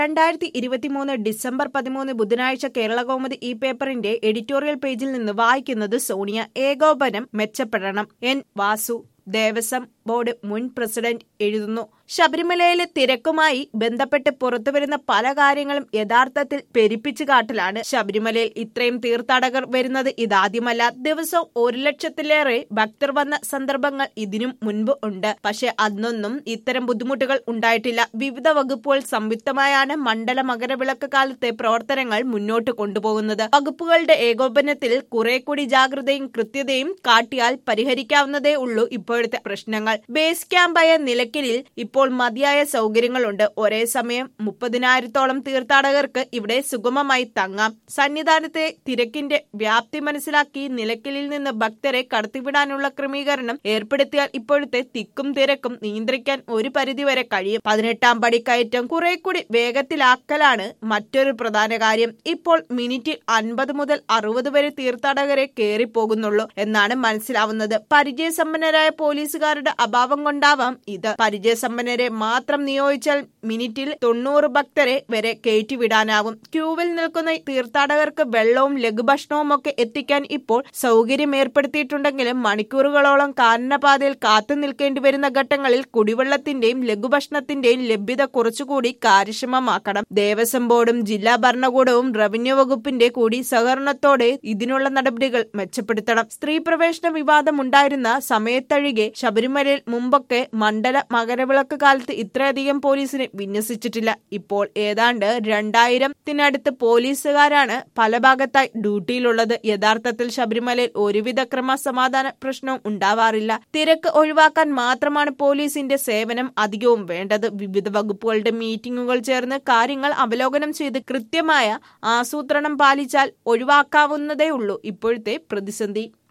രണ്ടായിരത്തി ഇരുപത്തിമൂന്ന് ഡിസംബർ പതിമൂന്ന് ബുധനാഴ്ച കേരളകൗമുദി ഈ പേപ്പറിന്റെ എഡിറ്റോറിയൽ പേജിൽ നിന്ന് വായിക്കുന്നത് സോണിയ ഏകോപനം മെച്ചപ്പെടണം എൻ വാസു ദേവസ്വം ബോർഡ് മുൻ പ്രസിഡന്റ് എഴുതുന്നു ശബരിമലയിലെ തിരക്കുമായി ബന്ധപ്പെട്ട് പുറത്തുവരുന്ന പല കാര്യങ്ങളും യഥാർത്ഥത്തിൽ പെരിപ്പിച്ചു കാട്ടലാണ് ശബരിമലയിൽ ഇത്രയും തീർത്ഥാടകർ വരുന്നത് ഇതാദ്യമല്ല ദിവസവും ഒരു ലക്ഷത്തിലേറെ ഭക്തർ വന്ന സന്ദർഭങ്ങൾ ഇതിനും മുൻപ് ഉണ്ട് പക്ഷെ അന്നൊന്നും ഇത്തരം ബുദ്ധിമുട്ടുകൾ ഉണ്ടായിട്ടില്ല വിവിധ വകുപ്പുകൾ സംയുക്തമായാണ് മണ്ഡല മകരവിളക്ക് കാലത്തെ പ്രവർത്തനങ്ങൾ മുന്നോട്ട് കൊണ്ടുപോകുന്നത് വകുപ്പുകളുടെ ഏകോപനത്തിൽ കുറെ കൂടി ജാഗ്രതയും കൃത്യതയും കാട്ടിയാൽ പരിഹരിക്കാവുന്നതേ ഉള്ളൂ ഇപ്പോഴത്തെ പ്രശ്നങ്ങൾ ബേസ് ക്യാമ്പായ നിലയ്ക്കലിൽ ഇപ്പോൾ മതിയായ സൗകര്യങ്ങളുണ്ട് ഒരേ സമയം മുപ്പതിനായിരത്തോളം തീർത്ഥാടകർക്ക് ഇവിടെ സുഗമമായി തങ്ങാം സന്നിധാനത്തെ തിരക്കിന്റെ വ്യാപ്തി മനസ്സിലാക്കി നിലയ്ക്കലിൽ നിന്ന് ഭക്തരെ കടത്തിവിടാനുള്ള ക്രമീകരണം ഏർപ്പെടുത്തിയാൽ ഇപ്പോഴത്തെ തിക്കും തിരക്കും നിയന്ത്രിക്കാൻ ഒരു പരിധിവരെ കഴിയും പതിനെട്ടാം പടി കയറ്റം കുറെ കൂടി വേഗത്തിലാക്കലാണ് മറ്റൊരു പ്രധാന കാര്യം ഇപ്പോൾ മിനിറ്റിൽ അൻപത് മുതൽ അറുപത് വരെ തീർത്ഥാടകരെ കയറിപ്പോകുന്നുള്ളൂ എന്നാണ് മനസ്സിലാവുന്നത് പരിചയസമ്പന്നരായ പോലീസുകാരുടെ അഭാവം കൊണ്ടാവാം ഇത് പരിചയസമ്പന്നരെ മാത്രം നിയോഗിച്ചാൽ മിനിറ്റിൽ തൊണ്ണൂറ് ഭക്തരെ വരെ കയറ്റിവിടാനാവും ക്യൂവിൽ നിൽക്കുന്ന തീർത്ഥാടകർക്ക് വെള്ളവും ലഘുഭക്ഷണവും ഒക്കെ എത്തിക്കാൻ ഇപ്പോൾ സൗകര്യം ഏർപ്പെടുത്തിയിട്ടുണ്ടെങ്കിലും മണിക്കൂറുകളോളം കാനനപാതയിൽ കാത്തു നിൽക്കേണ്ടി വരുന്ന ഘട്ടങ്ങളിൽ കുടിവെള്ളത്തിന്റെയും ലഘുഭക്ഷണത്തിന്റെയും ലഭ്യത കുറച്ചുകൂടി കാര്യക്ഷമമാക്കണം ദേവസ്വം ബോർഡും ജില്ലാ ഭരണകൂടവും റവന്യൂ വകുപ്പിന്റെ കൂടി സഹകരണത്തോടെ ഇതിനുള്ള നടപടികൾ മെച്ചപ്പെടുത്തണം സ്ത്രീ പ്രവേശന വിവാദം ഉണ്ടായിരുന്ന സമയത്തഴികെ ശബരിമലയിൽ മുമ്പൊക്കെ മണ്ഡല മകരവിളക്ക് കാലത്ത് ഇത്രയധികം പോലീസിനെ വിന്യസിച്ചിട്ടില്ല ഇപ്പോൾ ഏതാണ്ട് രണ്ടായിരത്തിനടുത്ത് പോലീസുകാരാണ് പല ഭാഗത്തായി ഡ്യൂട്ടിയിലുള്ളത് യഥാർത്ഥത്തിൽ ശബരിമലയിൽ ഒരുവിധ ക്രമസമാധാന പ്രശ്നവും ഉണ്ടാവാറില്ല തിരക്ക് ഒഴിവാക്കാൻ മാത്രമാണ് പോലീസിന്റെ സേവനം അധികവും വേണ്ടത് വിവിധ വകുപ്പുകളുടെ മീറ്റിംഗുകൾ ചേർന്ന് കാര്യങ്ങൾ അവലോകനം ചെയ്ത് കൃത്യമായ ആസൂത്രണം പാലിച്ചാൽ ഒഴിവാക്കാവുന്നതേ ഉള്ളൂ ഇപ്പോഴത്തെ പ്രതിസന്ധി